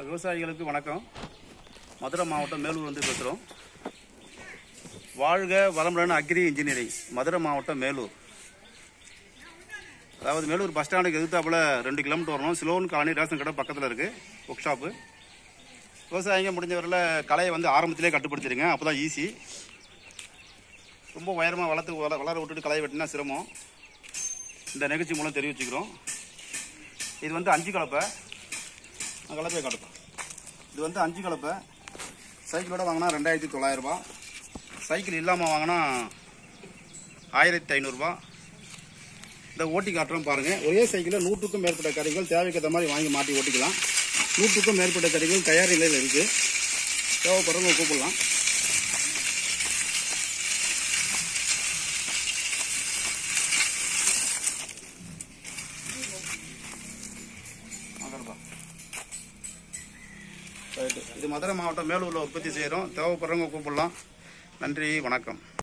விவசாயிகளுக்கு வணக்கம் மதுரை மாவட்டம் மேலூர் வந்து பேசுகிறோம் வாழ்க வளமுடன் அக்ரி இன்ஜினியரிங் மதுரை மாவட்டம் மேலூர் அதாவது மேலூர் பஸ் ஸ்டாண்டுக்கு எதிர்த்தாப்புல ரெண்டு கிலோமீட்டர் வரணும் சிலோன் காலனி ரேஷன் கடை பக்கத்தில் இருக்குது ஒர்க் ஷாப்பு விவசாயிங்க முடிஞ்ச வரையில் கலையை வந்து ஆரம்பத்திலே கட்டுப்படுத்திடுங்க அப்போ தான் ஈஸி ரொம்ப உயரமாக வளர்த்து வள வளர விட்டுட்டு களையை வெட்டினா சிரமம் இந்த நிகழ்ச்சி மூலம் தெரிவிச்சுக்கிறோம் இது வந்து அஞ்சு கலப்பை நான் கலப்பையை காட்டுப்பேன் இது வந்து அஞ்சு கலப்பை சைக்கிளோட வாங்கினா ரெண்டாயிரத்தி தொள்ளாயிரரூபா சைக்கிள் இல்லாமல் வாங்கினா ஆயிரத்தி ஐநூறுரூபா இந்த ஓட்டி காட்டுறோம் பாருங்கள் ஒரே சைக்கிளில் நூற்றுக்கும் மேற்பட்ட கடைகள் தேவைக்கேற்ற மாதிரி வாங்கி மாட்டி ஓட்டிக்கலாம் நூற்றுக்கும் மேற்பட்ட கடைகள் தயார் நிலையில் இருக்குது தேவைப்படுறவங்க கூப்பிடலாம் வாங்கப்பா. ரைட்டு. இது மதுரை மாவட்டம் மேலூரில் உற்பத்தி செய்கிறோம் தேவைப்படுறவங்க கூப்பிடலாம் நன்றி வணக்கம்